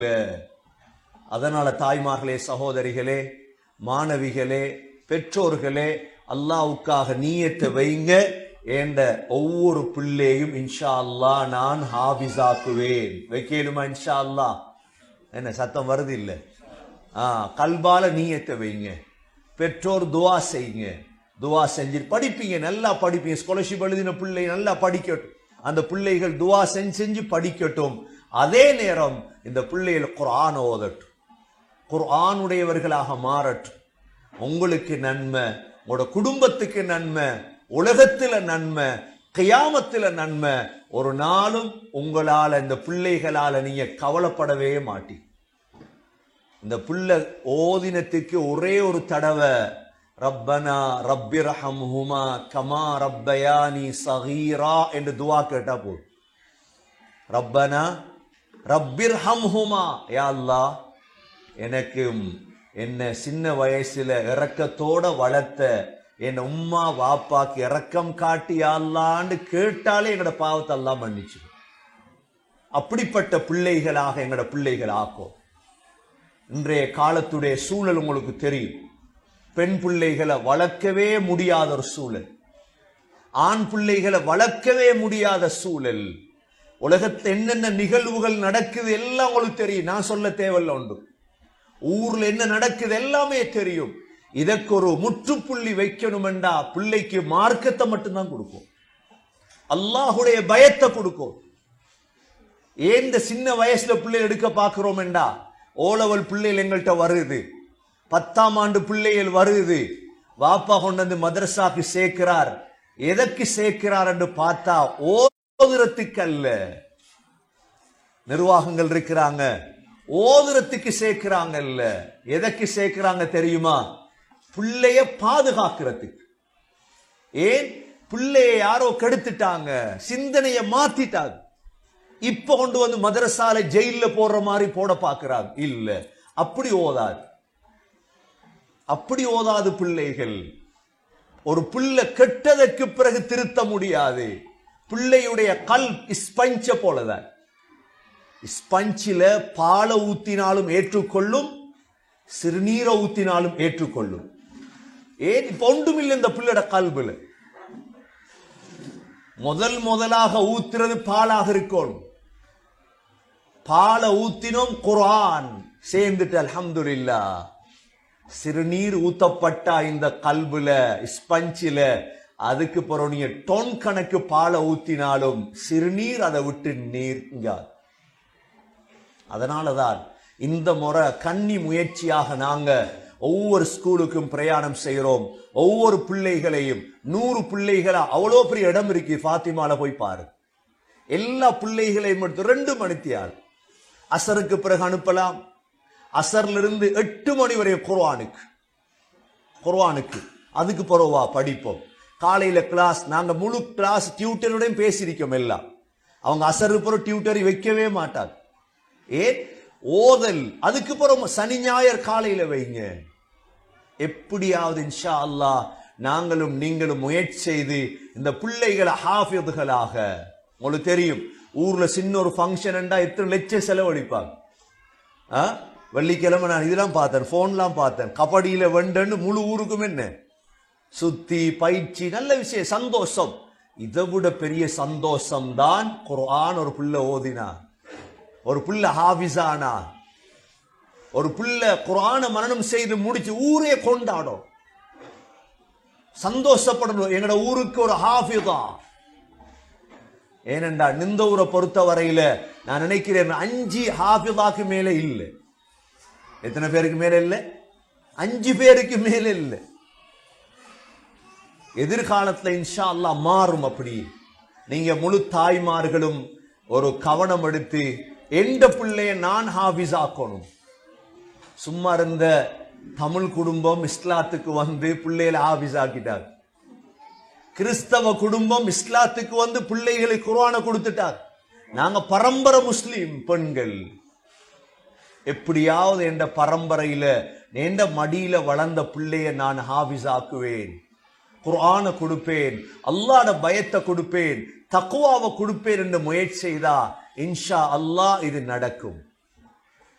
அதனால தாய்மார்களே சகோதரிகளே மாணவிகளே பெற்றோர்களே அல்லாவுக்காக நீயத்தை வைங்க என்ற ஒவ்வொரு பிள்ளையும் இன்ஷா அல்லாஹ் நான் ஹாபிஸாக்குவேன் வைக்கலுமா இன்ஷா அல்லாஹ் என்ன சத்தம் வருது இல்ல ஆ கல்பால நீயத்தை வைங்க பெற்றோர் துவா செய்யுங்க துவா செஞ்சு படிப்பீங்க நல்லா படிப்பீங்க ஸ்காலர்ஷிப் எழுதின பிள்ளை நல்லா படிக்கட்டும் அந்த பிள்ளைகள் துவா செஞ்சு செஞ்சு படிக்கட்டும் அதே நேரம் இந்த பிள்ளைகள் குர்ஆன் ஓதட்டும் குர்ஆனுடையவர்களாக மாறட்டும் உங்களுக்கு நன்மை உங்களோட குடும்பத்துக்கு நன்மை உலகத்துல நன்மை கியாமத்துல நன்மை ஒரு நாளும் உங்களால இந்த பிள்ளைகளால நீங்க கவலைப்படவே மாட்டீங்க இந்த புள்ள ஓதினத்துக்கு ஒரே ஒரு தடவை ரப்பனா ரப்பிரஹம்ஹுமா கமா ரப்பயானி சகீரா என்று துவா கேட்டா போதும் ரப்பனா ரப்பிர்ஹம்ஹுமா யா அல்லாஹ் எனக்கு என்ன சின்ன வயசுல இரக்கத்தோட வளர்த்த என் உம்மா வாப்பாக்கு இரக்கம் காட்டி யா அல்லான்னு கேட்டாலே எங்கட பாவத்தை எல்லாம் மன்னிச்சு அப்படிப்பட்ட பிள்ளைகளாக எங்கட பிள்ளைகள் ஆக்கும் இன்றைய காலத்துடைய சூழல் உங்களுக்கு தெரியும் பெண் பிள்ளைகளை வளர்க்கவே முடியாத ஒரு சூழல் ஆண் பிள்ளைகளை வளர்க்கவே முடியாத சூழல் உலகத்தில் என்னென்ன நிகழ்வுகள் நடக்குது எல்லாம் உங்களுக்கு தெரியும் நான் சொல்ல தேவையில்ல உண்டு ஊர்ல என்ன நடக்குது எல்லாமே தெரியும் இதற்கு ஒரு முற்றுப்புள்ளி வைக்கணுமெண்டா பிள்ளைக்கு மார்க்கத்தை மட்டும்தான் கொடுக்கும் அல்லாஹுடைய பயத்தை கொடுக்கும் ஏன் இந்த சின்ன வயசுல பிள்ளை எடுக்க பார்க்கிறோம்டா ஓலவல் பிள்ளைகள் எங்கள்கிட்ட வருது பத்தாம் ஆண்டு பிள்ளைகள் வருது வாப்பா கொண்டு வந்து மதரசாக்கு சேர்க்கிறார் எதற்கு சேர்க்கிறார் என்று பார்த்தா ஓதுறதுக்கு அல்ல நிர்வாகங்கள் இருக்கிறாங்க ஓதுறதுக்கு சேர்க்கிறாங்கல்ல எதற்கு சேர்க்கிறாங்க தெரியுமா பிள்ளைய பாதுகாக்கிறதுக்கு ஏன் பிள்ளைய யாரோ கெடுத்துட்டாங்க சிந்தனைய மாத்திட்டாங்க இப்ப கொண்டு வந்து மதரசால ஜெயில போடுற மாதிரி போட பாக்குறாங்க இல்ல அப்படி ஓதாது அப்படி ஓதாது பிள்ளைகள் ஒரு பிள்ளை கெட்டதற்கு பிறகு திருத்த முடியாது பிள்ளையுடைய கல் ஸ்பஞ்ச போலதான் ஸ்பஞ்சில பாலை ஊத்தினாலும் ஏற்றுக்கொள்ளும் சிறுநீரை ஊத்தினாலும் ஏற்றுக்கொள்ளும் ஏன் இப்ப ஒன்றுமில்லை இந்த பிள்ளையோட கல்புல முதல் முதலாக ஊத்துறது பாலாக இருக்கணும் பாலை ஊத்தினோம் குர்ஆன் சேர்ந்துட்டு அல்ஹம்துலில்லா சிறுநீர் ஊத்தப்பட்டா இந்த கல்புல ஸ்பஞ்சில அதுக்கு பிறகு நீங்க டொன் கணக்கு பாலை ஊத்தினாலும் சிறுநீர் அதை விட்டு நீர்ங்காது அதனாலதான் இந்த முறை கன்னி முயற்சியாக நாங்க ஒவ்வொரு ஸ்கூலுக்கும் பிரயாணம் செய்கிறோம் ஒவ்வொரு பிள்ளைகளையும் நூறு பிள்ளைகளா அவ்வளோ பெரிய இடம் இருக்கு ஃபாத்திமால போய் பாரு எல்லா பிள்ளைகளையும் எடுத்து ரெண்டு மணித்தியால் அசருக்கு பிறகு அனுப்பலாம் அசர்ல இருந்து எட்டு மணி வரை குர்ஆனுக்கு குர்ஆனுக்கு அதுக்கு பிறவா படிப்போம் காலையில கிளாஸ் நாங்க முழு கிளாஸ் டியூட்டருடையும் பேசியிருக்கோம் எல்லாம் அவங்க அசரு பிறகு டியூட்டரி வைக்கவே மாட்டாங்க ஏன் ஓதல் அதுக்கு பிறகு சனி ஞாயிறு காலையில வைங்க எப்படியாவது இன்ஷா அல்லாஹ் நாங்களும் நீங்களும் முயற்சி செய்து இந்த பிள்ளைகளை ஹாஃபிதுகளாக உங்களுக்கு தெரியும் ஊர்ல சின்ன ஒரு ஃபங்க்ஷன் எத்தனை லட்சம் செலவழிப்பாங்க ஆ? வெள்ளிக்கிழமை நான் இதெல்லாம் பார்த்தேன் போன்லாம் பார்த்தேன் கபடியில வெண்டன்னு முழு ஊருக்கும் என்ன சுத்தி பயிற்சி நல்ல விஷயம் சந்தோஷம் இதை விட பெரிய சந்தோஷம் தான் குர்ஆன் ஒரு புள்ள ஓதினா ஒரு புள்ள ஹாபிஸானா ஒரு புள்ள குர்ஆனை மரணம் செய்து முடிச்சு ஊரே கொண்டாடும் சந்தோஷப்படணும் எங்கட ஊருக்கு ஒரு ஹாஃபிதா ஏனென்றா நிந்த ஊரை பொறுத்த வரையில நான் நினைக்கிறேன் அஞ்சு ஹாஃபிதாக்கு மேல இல்லை எத்தனை பேருக்கு மேல இல்லை அஞ்சு பேருக்கு மேல இல்லை எதிர்காலத்துல இன்ஷா அல்லாஹ் மாறும் அப்படி நீங்க முழு தாய்மார்களும் ஒரு கவனம் எடுத்து எந்த பிள்ளைய நான் ஹாஃபிஸ் ஆக்கணும் சும்மா இருந்த தமிழ் குடும்பம் இஸ்லாத்துக்கு வந்து பிள்ளைகளை ஹாஃபிஸ் ஆக்கிட்டார் கிறிஸ்தவ குடும்பம் இஸ்லாத்துக்கு வந்து பிள்ளைகளுக்கு குர்ஆனை கொடுத்துட்டார் நாங்க பரம்பரை முஸ்லிம் பெண்கள் எப்படியாவது என்ற பரம்பரையில எந்த மடியில வளர்ந்த பிள்ளைய நான் ஹாஃபிஸ் ஆக்குவேன் குர்ஆனை கொடுப்பேன் அல்லாஹ்ட பயத்தை கொடுப்பேன் தக்குவாவை கொடுப்பேன் என்று முயற்சி செய்தா இன்ஷா அல்லாஹ் இது நடக்கும்